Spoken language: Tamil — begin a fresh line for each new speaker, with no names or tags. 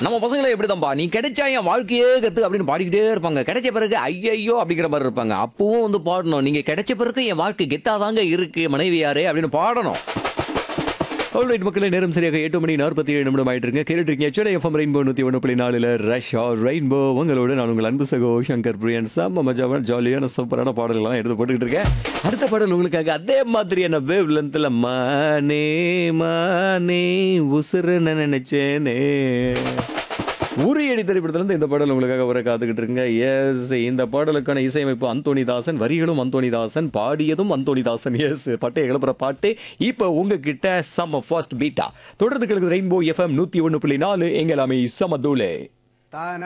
நம்ம பசங்களை எப்படிதான்பா நீ கிடைச்சா என் வாழ்க்கையே கத்து அப்படின்னு பாடிக்கிட்டே இருப்பாங்க கிடைச்ச பிறகு ஐயையோ அப்படிங்கிற மாதிரி இருப்பாங்க அப்பவும் வந்து பாடணும் நீங்க கிடைச்ச பிறகு என் வாழ்க்கை கெத்தாதாங்க இருக்கு மனைவியாரே அப்படின்னு பாடணும் ஆல்ரைட் மக்களே நேரம் சரியாக எட்டு மணி நாற்பத்தி ஏழு நிமிடம் ஆயிட்டு இருக்கு கேட்டுட்டு இருக்கீங்க சென்னை எஃப்எம் ரெயின்போ நூற்றி ஒன்று புள்ளி நாலுல ரஷ்யா ரெயின்போ உங்களோட நான் உங்கள் அன்பு சகோ சங்கர் பிரியன் செம்ம மஜாவான ஜாலியான சூப்பரான பாடல்கள்லாம் எடுத்து போட்டுக்கிட்டு இருக்கேன் அடுத்த பாடல் உங்களுக்காக அதே மாதிரியான வேவ் லென்த்தில் மானே மானே உசுருன்னு நினைச்சேனே உரியடி திரைப்படத்திலிருந்து இந்த பாடல் உங்களுக்காக வர காத்துக்கிட்டு இருக்குங்க எஸ் இந்த பாடலுக்கான இசையமைப்பு அந்தோணிதாசன் வரிகளும் அந்தோணிதாசன் பாடியதும் அந்தோணிதாசன் எஸ் பட்டைய கிளப்புற பாட்டு இப்போ உங்ககிட்ட சம்ம ஃபர்ஸ்ட் பீட்டா தொடர்ந்து கிழக்கு ரெயின்போ எஃப்எம் நூத்தி ஒன்று புள்ளி நாலு எங்களாமே சமதூலே
தான